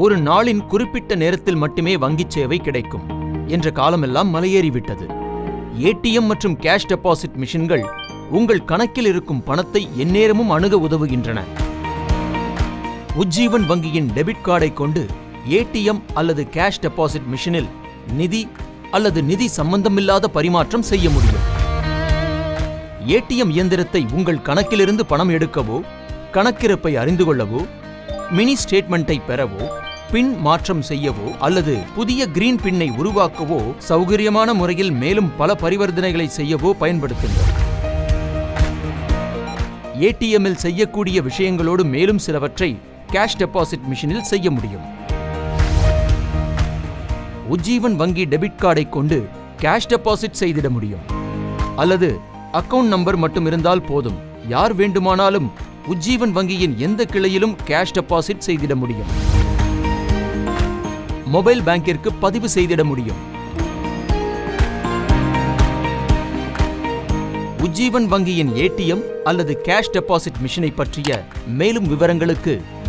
ஒரு நாளின் குறிப்பிட்ட நேரத்தில் மட்டுமே வங்கிச் சேவை கிடைக்கும் என்ற காலமெல்லாம் மலையேறிவிட்டது ஏடிஎம் மற்றும் கேஷ் டெபாசிட் மிஷின்கள் உங்கள் கணக்கில் இருக்கும் பணத்தை எந்நேரமும் அணுக உதவுகின்றன உஜ்ஜீவன் வங்கியின் டெபிட் கார்டை கொண்டு ஏடிஎம் அல்லது கேஷ் டெபாசிட் மிஷினில் நிதி அல்லது நிதி சம்பந்தமில்லாத பரிமாற்றம் செய்ய முடியும் ஏடிஎம் இயந்திரத்தை உங்கள் கணக்கிலிருந்து பணம் எடுக்கவோ கணக்கிருப்பை அறிந்து கொள்ளவோ மினி ஸ்டேட்மெண்ட்டை பெறவோ பின் மாற்றம் செய்யவோ அல்லது புதிய கிரீன் பின்னை உருவாக்கவோ சௌகரியமான முறையில் மேலும் பல பரிவர்த்தனைகளை செய்யவோ பயன்படுத்துங்கள் ஏடிஎம்மில் செய்யக்கூடிய விஷயங்களோடு மேலும் சிலவற்றை கேஷ் டெபாசிட் மிஷினில் செய்ய முடியும் உஜ்ஜீவன் வங்கி டெபிட் கார்டை கொண்டு கேஷ் டெபாசிட் செய்திட முடியும் அல்லது அக்கவுண்ட் நம்பர் மட்டும் இருந்தால் போதும் யார் வேண்டுமானாலும் உஜ்ஜீவன் வங்கியின் எந்த கிளையிலும் கேஷ் டெபாசிட் செய்திட முடியும் மொபைல் பேங்கிற்கு பதிவு செய்திட முடியும் உஜ்ஜீவன் வங்கியின் ஏடிஎம் அல்லது கேஷ் டெபாசிட் மிஷினை பற்றிய மேலும் விவரங்களுக்கு